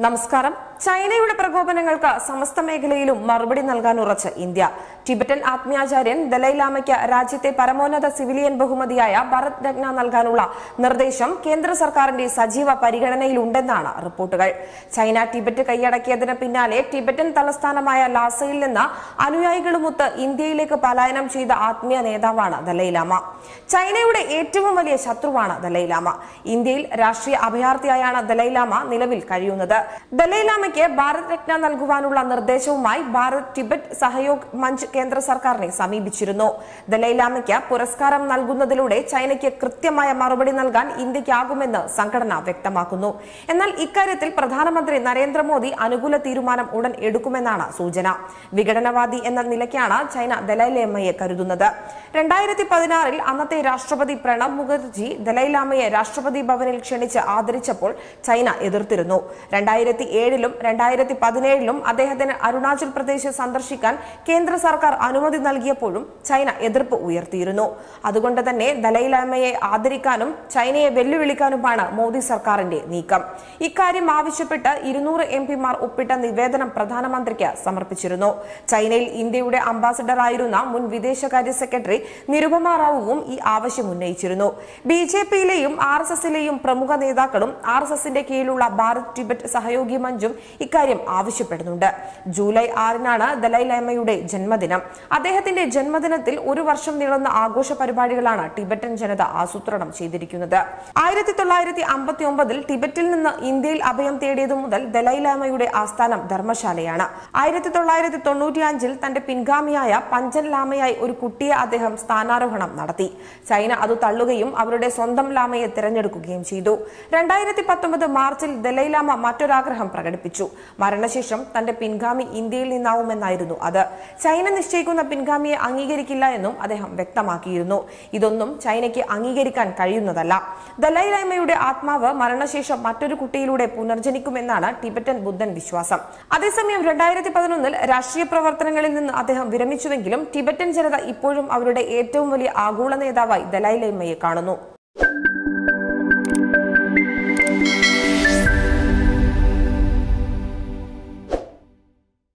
നമസ്കാരം ചൈനയുടെ പ്രകോപനങ്ങൾക്ക് സമസ്ത മേഖലയിലും മറുപടി നൽകാൻ ഉറച്ച് ഇന്ത്യ ടിബറ്റൻ ആത്മീയാചാര്യൻ ദലൈലാമയ്ക്ക് രാജ്യത്തെ പരമോന്നത സിവിലിയൻ ബഹുമതിയായ ഭരത് രത്ന നൽകാനുള്ള നിർദ്ദേശം കേന്ദ്ര സർക്കാരിന്റെ സജീവ പരിഗണനയിലുണ്ടെന്നാണ് റിപ്പോർട്ടുകൾ ചൈന ടിബറ്റ് കൈയടക്കിയതിന് പിന്നാലെ ടിബറ്റൻ തലസ്ഥാനമായ ലാസയിൽ നിന്ന് അനുയായികളുമൊത്ത് ഇന്ത്യയിലേക്ക് പലായനം ചെയ്ത ആത്മീയ നേതാവാണ് ദലൈലാമ ചൈനയുടെ ഏറ്റവും വലിയ ശത്രുവാണ് ദലൈലാമ ഇന്ത്യയിൽ രാഷ്ട്രീയ അഭയാർത്ഥിയായാണ് ദലൈലാമ നിലവിൽ കഴിയുന്നത് ദലൈലാമയ്ക്ക് ഭാരത് രത്ന നൽകുവാനുള്ള നിർദ്ദേശവുമായി ഭാരത് ടിബറ്റ് സഹയോഗ് മഞ്ച് കേന്ദ്ര സർക്കാരിനെ സമീപിച്ചിരുന്നു ദലൈലാമയ്ക്ക് പുരസ്കാരം നൽകുന്നതിലൂടെ ചൈനയ്ക്ക് കൃത്യമായ മറുപടി നൽകാൻ ഇന്ത്യക്കാകുമെന്ന് സംഘടന വ്യക്തമാക്കുന്നു എന്നാൽ ഇക്കാര്യത്തിൽ പ്രധാനമന്ത്രി നരേന്ദ്രമോദി അനുകൂല തീരുമാനം ഉടൻ എടുക്കുമെന്നാണ് സൂചന വിഘടനവാദി എന്ന നിലയ്ക്കാണ് ചൈന ദലൈലാമയെ കരുതുന്നത് രണ്ടായിരത്തി പതിനാറിൽ അന്നത്തെ രാഷ്ട്രപതി പ്രണബ് മുഖർജി ദലൈലാമയെ രാഷ്ട്രപതി ഭവനിൽ ക്ഷണിച്ച് ആദരിച്ചപ്പോൾ ചൈന എതിർത്തിരുന്നു രണ്ടായിരത്തി ഏഴിലും രണ്ടായിരത്തി പതിനേഴിലും അദ്ദേഹത്തിന് അരുണാചൽ പ്രദേശ് സന്ദർശിക്കാൻ കേന്ദ്ര സർക്കാർ അനുമതി നൽകിയപ്പോഴും ചൈന എതിർപ്പ് ഉയർത്തിയിരുന്നു അതുകൊണ്ട് തന്നെ ദലൈലാമയെ ആദരിക്കാനും ചൈനയെ വെല്ലുവിളിക്കാനുമാണ് മോദി സർക്കാരിന്റെ നീക്കം ഇക്കാര്യം ആവശ്യപ്പെട്ട് ഇരുന്നൂറ് എം പിമാർ ഒപ്പിട്ട നിവേദനം പ്രധാനമന്ത്രിക്ക് സമർപ്പിച്ചിരുന്നു ചൈനയിൽ ഇന്ത്യയുടെ അംബാസഡറായിരുന്ന മുൻ വിദേശകാര്യ സെക്രട്ടറി നിരുപമ റാവുവും ഈ ആവശ്യം ഉന്നയിച്ചിരുന്നു ബി ജെ പിയിലെയും ആർ എസ് എസിലെയും പ്രമുഖ നേതാക്കളും ആർ എസ് എസിന്റെ കീഴിലുള്ള ഭാരത് ടിബറ്റ് സഹയോഗി മഞ്ചും ഇക്കാര്യം ആവശ്യപ്പെടുന്നുണ്ട് ജൂലൈ ആറിനാണ് ദലൈലാമയുടെ ജന്മദിനം അദ്ദേഹത്തിന്റെ ജന്മദിനത്തിൽ ഒരു വർഷം നീളുന്ന ആഘോഷ പരിപാടികളാണ് ടിബറ്റൻ ജനത ആസൂത്രണം ചെയ്തിരിക്കുന്നത് ആയിരത്തി തൊള്ളായിരത്തി അമ്പത്തി ഒമ്പതിൽ ടിബറ്റിൽ നിന്ന് ഇന്ത്യയിൽ അഭയം തേടിയതു മുതൽ ദലൈലാമയുടെ ആസ്ഥാനം ധർമ്മശാലയാണ് ആയിരത്തി തൊള്ളായിരത്തി തൊണ്ണൂറ്റിയഞ്ചിൽ തന്റെ പിൻഗാമിയായ പഞ്ചൻ ലാമയായി ഒരു കുട്ടിയെ അദ്ദേഹം സ്ഥാനാരോഹണം നടത്തി ചൈന അത് തള്ളുകയും അവരുടെ സ്വന്തം ലാമയെ തിരഞ്ഞെടുക്കുകയും ചെയ്തു രണ്ടായിരത്തി പത്തൊമ്പത് മാർച്ചിൽ ദലൈലാമ മറ്റൊരാഗ്രഹം പ്രകടിപ്പിച്ചു മരണശേഷം തന്റെ പിൻഗാമി ഇന്ത്യയിൽ നിന്നാവുമെന്നായിരുന്നു അത് ചൈന നിശ്ചയിക്കുന്ന പിൻഗാമിയെ അംഗീകരിക്കില്ല എന്നും അദ്ദേഹം വ്യക്തമാക്കിയിരുന്നു ഇതൊന്നും ചൈനയ്ക്ക് അംഗീകരിക്കാൻ കഴിയുന്നതല്ല ദലൈലാമയുടെ ആത്മാവ് മരണശേഷം മറ്റൊരു കുട്ടിയിലൂടെ പുനർജനിക്കുമെന്നാണ് ടിബറ്റൻ ബുദ്ധൻ വിശ്വാസം അതേസമയം രണ്ടായിരത്തി പതിനൊന്നിൽ രാഷ്ട്രീയ പ്രവർത്തനങ്ങളിൽ നിന്ന് അദ്ദേഹം വിരമിച്ചുവെങ്കിലും ടിബറ്റൻ ജനത ഇപ്പോഴും അവരുടെ ഏറ്റവും വലിയ ആഗോള നേതാവായി ദലൈലൈമയെ കാണുന്നു